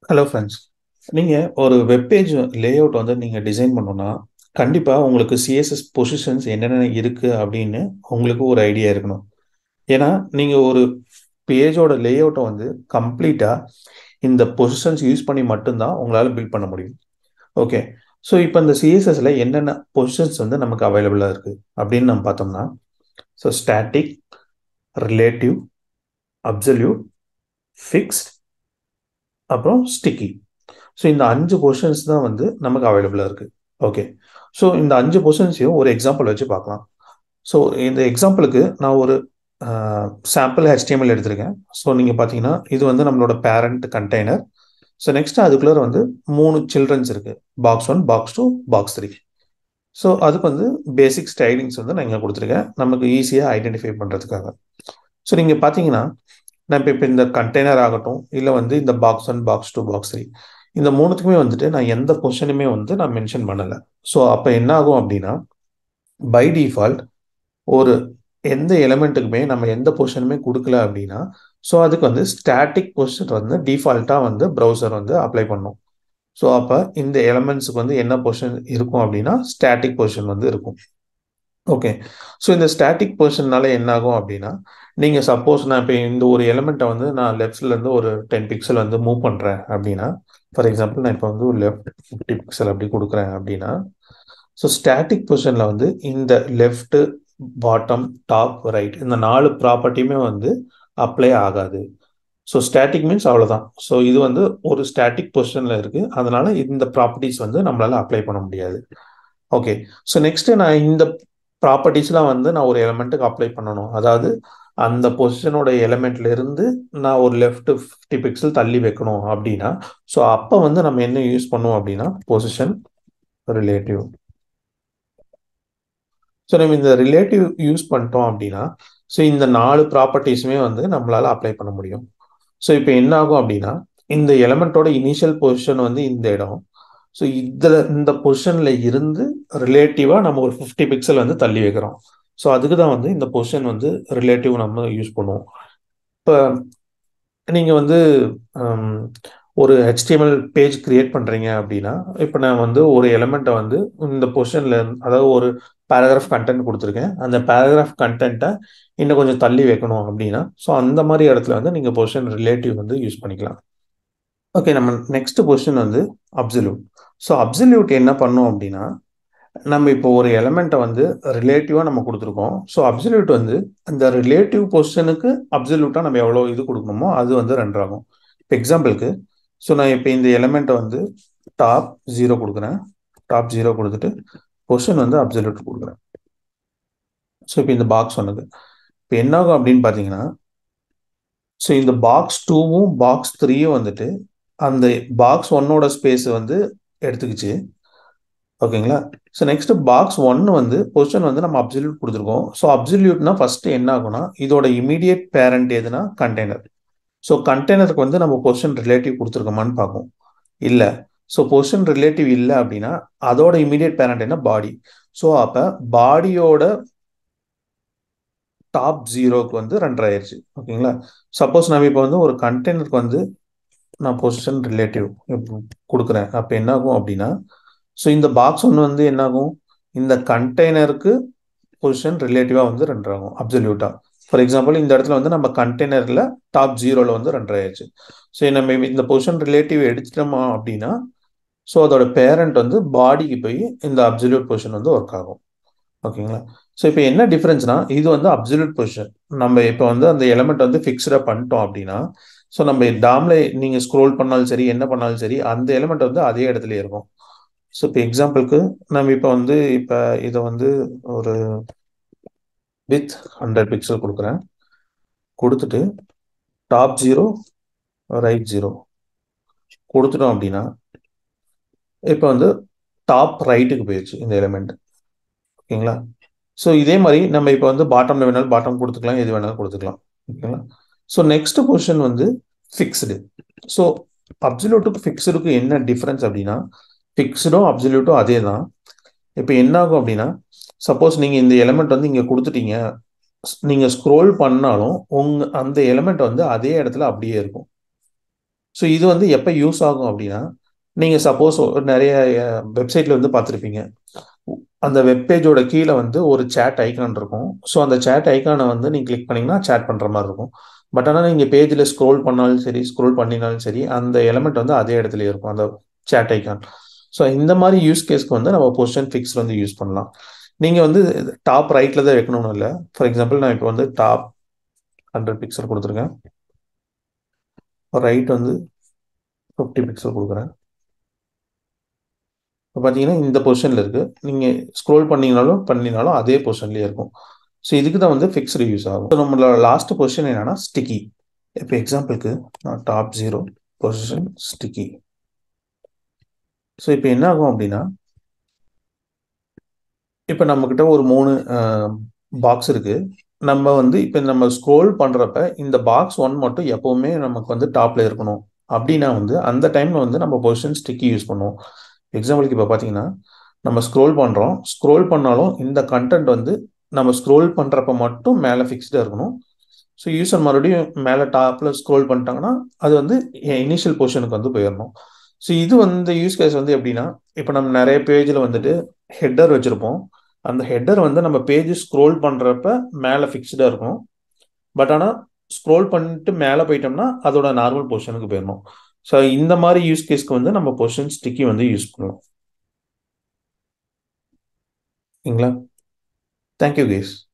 hello friends நீங்கள் ஒரு webpage layout வந்து நீங்கள் டிசைன் பண்ணணும்னா கண்டிப்பாக உங்களுக்கு சிஎஸ்எஸ் பொசிஷன்ஸ் என்னென்ன இருக்குது அப்படின்னு உங்களுக்கு ஒரு ஐடியா இருக்கணும் ஏன்னா நீங்கள் ஒரு பேஜோட லேஅவுட்டை வந்து கம்ப்ளீட்டாக இந்த பொசிஷன்ஸ் யூஸ் பண்ணி மட்டும்தான் உங்களால் பில்ட் பண்ண முடியும் ஓகே ஸோ இப்போ இந்த சிஎஸ்எஸ்ல என்னென்ன பொசிஷன்ஸ் வந்து நமக்கு அவைலபிளாக இருக்குது அப்படின்னு நம்ம பார்த்தோம்னா so static relative absolute fixed அப்புறம் ஸ்டிக்கி ஸோ இந்த அஞ்சு பொசிஷன்ஸ் தான் வந்து நமக்கு அவைலபிளாக இருக்குது ஓகே ஸோ இந்த அஞ்சு பொசிஷன்ஸையும் ஒரு எக்ஸாம்பிள் வச்சு பார்க்கலாம் ஸோ இந்த எக்ஸாம்பிளுக்கு நான் ஒரு சாம்பிள் ஹெச்டிஎம்எல் எடுத்திருக்கேன் ஸோ நீங்கள் பார்த்தீங்கன்னா இது வந்து நம்மளோட பேரண்ட் கண்டெய்னர் ஸோ நெக்ஸ்ட் அதுக்குள்ளே வந்து மூணு சில்ட்ரன்ஸ் இருக்குது box one box two box three so அதுக்கு வந்து பேசிக் ஸ்டைலிங்ஸ் வந்து நான் இங்கே கொடுத்துருக்கேன் நமக்கு ஈஸியாக ஐடென்டிஃபை பண்ணுறதுக்காக ஸோ நீங்கள் பார்த்தீங்கன்னா நான் இப்போ இப்போ இந்த கண்டெய்னர் ஆகட்டும் இல்லை வந்து இந்த box one box two box three இந்த மூணுத்துக்குமே வந்துட்டு நான் எந்த பொசிஷனுமே வந்து நான் மென்ஷன் பண்ணலை ஸோ அப்போ என்ன ஆகும் அப்படின்னா பை டிஃபால்ட் ஒரு எந்த எலிமெண்ட்டுக்குமே நம்ம எந்த பொசிஷனுமே கொடுக்கல அப்படின்னா ஸோ அதுக்கு வந்து ஸ்டாட்டிக் பொசிஷன் வந்து டிஃபால்ட்டாக வந்து ப்ரௌசர் வந்து அப்ளை பண்ணும் ஸோ அப்போ இந்த எலமெண்ட்ஸுக்கு வந்து என்ன பொசிஷன் இருக்கும் அப்படின்னா ஸ்டாட்டிக் பொசிஷன் வந்து இருக்கும் ஓகே ஸோ இந்த ஸ்டாட்டிக் பொசிஷன்னால என்ன ஆகும் அப்படின்னா நீங்கள் சப்போஸ் நான் இப்போ இந்த ஒரு எலிமெண்ட்டை வந்து நான் லெஃப்ட்லேருந்து ஒரு டென் பிக்சல் வந்து மூவ் பண்ணுறேன் அப்படின்னா ஃபார் எக்ஸாம்பிள் நான் இப்போ வந்து ஒரு லெஃப்ட் ஃபிஃப்டி பிக்சல் அப்படி கொடுக்குறேன் அப்படின்னா ஸோ ஸ்டாட்டிக் பொசிஷனில் வந்து இந்த லெஃப்ட்டு பாட்டம் டாப் ரைட் இந்த நாலு ப்ராப்பர்ட்டியுமே வந்து அப்ளை ஆகாது ஸோ ஸ்டாட்டிக் மீன்ஸ் அவ்வளோதான் ஸோ இது வந்து ஒரு ஸ்டாட்டிக் பொசிஷனில் இருக்குது அதனால இந்த ப்ராப்பர்ட்டிஸ் வந்து நம்மளால அப்ளை பண்ண முடியாது ஓகே ஸோ நெக்ஸ்ட்டு நான் இந்த ப்ராப்பர்ட்டிஸ்லாம் வந்து நான் ஒரு எலமெண்ட்டுக்கு அப்ளை பண்ணணும் அதாவது அந்த பொசிஷனோட எலமெண்ட்ல இருந்து நான் ஒரு லெஃப்ட் ஃபிஃப்டி பிக்சல் தள்ளி வைக்கணும் அப்படின்னா ஸோ அப்போ வந்து நம்ம என்ன யூஸ் பண்ணுவோம் அப்படின்னா பொசிஷன் ரிலேட்டிவ் ஸோ நம்ம இந்த ரிலேட்டிவ் யூஸ் பண்ணிட்டோம் அப்படின்னா ஸோ இந்த நாலு ப்ராப்பர்ட்டிஸுமே வந்து நம்மளால அப்ளை பண்ண முடியும் ஸோ இப்போ என்ன ஆகும் அப்படின்னா இந்த எலமெண்ட்டோட இனிஷியல் பொசிஷன் வந்து இந்த இடம் ஸோ இதில் இந்த பொசிஷனில் இருந்து ரிலேட்டிவாக நம்ம ஒரு ஃபிஃப்டி பிக்சல் வந்து தள்ளி வைக்கிறோம் ஸோ அதுக்கு தான் வந்து இந்த பொசிஷன் வந்து ரிலேட்டிவ் நம்ம யூஸ் பண்ணுவோம் இப்போ நீங்கள் வந்து ஒரு ஹெச்டிஎம்எல் பேஜ் கிரியேட் பண்ணுறீங்க அப்படின்னா இப்போ நான் வந்து ஒரு எலமெண்ட்டை வந்து இந்த பொசிஷனில் அதாவது ஒரு பேராகிராஃப் கண்டென்ட் கொடுத்துருக்கேன் அந்த பேராகிராஃப் கண்டென்ட்டை இன்னும் கொஞ்சம் தள்ளி வைக்கணும் அப்படின்னா ஸோ அந்த மாதிரி இடத்துல வந்து நீங்கள் பொசிஷன் ரிலேட்டிவ் வந்து யூஸ் பண்ணிக்கலாம் ஓகே நம்ம நெக்ஸ்ட் பொசிஷன் வந்து அப்சல்யூட் ஸோ அப்சல்யூட் என்ன பண்ணோம் அப்படின்னா நம்ம இப்போ ஒரு எலமெண்ட்டை வந்து ரிலேட்டிவாக நம்ம கொடுத்துருக்கோம் ஸோ அப்சல்யூட் வந்து அந்த ரிலேட்டிவ் பொசிஷனுக்கு அப்சல்யூட்டாக நம்ம எவ்வளோ இது கொடுக்கணுமோ அது வந்து ரெண்டாகும் இப்போ எக்ஸாம்பிளுக்கு ஸோ நான் இப்போ இந்த எலமெண்ட்டை வந்து டாப் ஜீரோ கொடுக்குறேன் டாப் ஜீரோ கொடுத்துட்டு பொசிஷன் வந்து அப்சல்யூட் கொடுக்குறேன் ஸோ இப்போ இந்த பாக்ஸ் ஒன்றுக்கு இப்போ என்னாகும் அப்படின்னு பார்த்தீங்கன்னா ஸோ இந்த பாக்ஸ் டூவும் பாக்ஸ் த்ரீயும் வந்துட்டு அந்த பாக்ஸ் ஒன்னோட ஸ்பேஸ் வந்து எடுத்துக்கிச்சு ஓகேங்களா ஸோ நெக்ஸ்ட் பாக்ஸ் ஒன்னு வந்து பொசிஷன் வந்து நம்ம அப்சல்யூட் கொடுத்துருக்கோம் ஸோ அப்சல்யூட்னா ஃபர்ஸ்ட் என்ன ஆகும்னா இதோட இமீடியட் பேரண்ட் எதுனா கண்டெய்னர் ஸோ கண்டெய்னருக்கு வந்து நம்ம பொசிஷன் ரிலேட்டிவ் கொடுத்துருக்கோமான்னு பார்ப்போம் இல்லை ஸோ பொசிஷன் ரிலேட்டிவ் இல்லை அப்படின்னா அதோட இமீடியட் பேரண்ட் என்ன பாடி ஸோ அப்போ பாடியோட டாப் ஜீரோக்கு வந்து ரெண்டரை ஆயிடுச்சு ஓகேங்களா சப்போஸ் நம்ம இப்போ வந்து ஒரு கண்டெய்னருக்கு வந்து நான் பொசிஷன் ரிலேட்டிவ் கொடுக்குறேன் அப்போ என்ன ஆகும் அப்படின்னா ஸோ இந்த பாக்ஸ் ஒன்று வந்து என்னாகும் இந்த கண்டெய்னருக்கு பொசிஷன் ரிலேட்டிவாக வந்து ரெண்டாகும் அப்சல்யூட்டாக ஃபார் எக்ஸாம்பிள் இந்த இடத்துல வந்து நம்ம கண்டெய்னரில் டாப் ஜீரோவில் வந்து ரெண்டரை ஆயிடுச்சு ஸோ நம்ம இந்த பொசிஷன் ரிலேட்டிவ் எடுத்துட்டோமா அப்படின்னா ஸோ அதோட பேரண்ட் வந்து பாடிக்கு போய் இந்த அப்சல்யூட் பொசிஷன் வந்து ஒர்க் ஆகும் ஓகேங்களா ஸோ இப்போ என்ன டிஃப்ரென்ஸ்னா இது வந்து அப்சல்யூட் பொசிஷன் நம்ம இப்போ வந்து அந்த எலமெண்ட் வந்து ஃபிக்ஸ்டாக பண்ணிட்டோம் அப்படின்னா ஸோ நம்ம டாம்ல நீங்கள் ஸ்க்ரோல் பண்ணாலும் சரி என்ன பண்ணாலும் சரி அந்த எலமெண்ட் வந்து அதே இடத்துல இருக்கும் ஸோ இப்போ எக்ஸாம்பிளுக்கு நம்ம இப்போ வந்து இப்போ இதை வந்து ஒரு வித் ஹண்ட்ரட் பிக்சல் கொடுக்குறேன் கொடுத்துட்டு டாப் ஜீரோ ரைட் ஜீரோ கொடுத்துட்டோம் அப்படின்னா இப்போ வந்து டாப் ரைட்டுக்கு போயிடுச்சு இந்த எலிமெண்ட் ஓகேங்களா ஸோ இதே மாதிரி நம்ம இப்போ வந்து பாட்டம்ல வேணாலும் பாட்டம் கொடுத்துக்கலாம் எது வேணாலும் கொடுத்துக்கலாம் ஓகேங்களா ஸோ நெக்ஸ்ட் பொசிஷன் வந்து ஃபிக்ஸ்டு ஸோ அப்சல்யூட்டுக்கு ஃபிக்ஸ்டுக்கு என்ன டிஃப்ரென்ஸ் அப்படின்னா ஃபிக்ஸ்டும் அப்சல்யூட்டும் அதே தான் இப்போ என்ன ஆகும் அப்படின்னா சப்போஸ் நீங்கள் இந்த எலமெண்ட் வந்து இங்கே கொடுத்துட்டீங்க நீங்கள் ஸ்க்ரோல் பண்ணாலும் உங்க அந்த எலமெண்ட் வந்து அதே இடத்துல அப்படியே இருக்கும் ஸோ இது வந்து எப்போ யூஸ் ஆகும் அப்படின்னா நீங்கள் சப்போஸ் நிறைய வெப்சைட்டில் வந்து பார்த்துருப்பீங்க அந்த வெப்பேஜோட கீழே வந்து ஒரு சேட் ஐக்கான் இருக்கும் ஸோ அந்த சேட் ஐக்கானை வந்து நீங்கள் கிளிக் பண்ணிங்கன்னா சேட் பண்ணுற மாதிரி இருக்கும் பட் ஆனால் நீங்கள் பேஜில் ஸ்க்ரோல் பண்ணாலும் சரி ஸ்க்ரோல் பண்ணினாலும் சரி அந்த எலமெண்ட் வந்து அதே இடத்துல இருக்கும் அந்த சேட் ஐக்கான் ஸோ இந்த மாதிரி யூஸ் கேஸ்க்கு வந்து நம்ம பொசிஷன் ஃபிக்ஸ் வந்து யூஸ் பண்ணலாம் நீங்கள் வந்து டாப் ரைட்டில் தான் வைக்கணும்னு இல்லை ஃபார் எக்ஸாம்பிள் நான் இப்போ வந்து டாப் ஹண்ட்ரட் பிக்சல் கொடுத்துருக்கேன் ரைட் வந்து ஃபிஃப்டி பிக்சல் கொடுக்குறேன் இப்போ பார்த்தீங்கன்னா இந்த பொசிஷனில் இருக்குது நீங்கள் ஸ்க்ரோல் பண்ணிங்கனாலும் பண்ணினாலும் அதே பொசிஷன்லேயே இருக்கும் ஸோ இதுக்கு தான் வந்து ஃபிக்ஸ்டு யூஸ் ஆகும் ஸோ நம்மளோட லாஸ்ட் பொசிஷன் என்னன்னா ஸ்டிக்கி இப்போ எக்ஸாம்பிளுக்கு நான் top zero position sticky so இப்போ என்ன ஆகும் அப்படின்னா இப்போ நம்மக்கிட்ட ஒரு மூணு பாக்ஸ் இருக்கு நம்ம வந்து இப்போ நம்ம ஸ்க்ரோல் பண்ணுறப்ப இந்த பாக்ஸ் ஒன் மட்டும் எப்போவுமே நமக்கு வந்து டாப்ல இருக்கணும் அப்படின்னா வந்து அந்த டைம்ல வந்து நம்ம பொசிஷன் ஸ்டிக்கி யூஸ் பண்ணுவோம் எக்ஸாம்பிளுக்கு இப்போ பார்த்தீங்கன்னா நம்ம ஸ்க்ரோல் பண்ணுறோம் ஸ்க்ரோல் பண்ணாலும் இந்த கண்டென்ட் வந்து நம்ம ஸ்க்ரோல் பண்ணுறப்ப மட்டும் மேலே ஃபிக்ஸ்டாக இருக்கணும் ஸோ யூசர் மறுபடியும் மேலே டாப்பில் ஸ்க்ரோல் பண்ணிட்டாங்கன்னா அது வந்து இனிஷியல் பொசிஷனுக்கு வந்து போயிடணும் ஸோ இது வந்து யூஸ் கேஸ் வந்து எப்படின்னா இப்போ நம்ம நிறைய பேஜில் வந்துட்டு ஹெட்டர் வச்சுருப்போம் அந்த ஹெட்டர் வந்து நம்ம பேஜ் ஸ்க்ரோல் பண்ணுறப்ப மேலே ஃபிக்ஸ்டாக இருக்கும் பட் ஆனால் ஸ்க்ரோல் பண்ணிட்டு மேலே போயிட்டோம்னா அதோட நார்மல் பொசிஷனுக்கு போயிடணும் ஸோ இந்த மாதிரி யூஸ் கேஸ்க்கு வந்து நம்ம பொசிஷன் ஸ்டிக்கி வந்து யூஸ் பண்ணுவோம் சரிங்களா தேங்க்யூ கேஸ்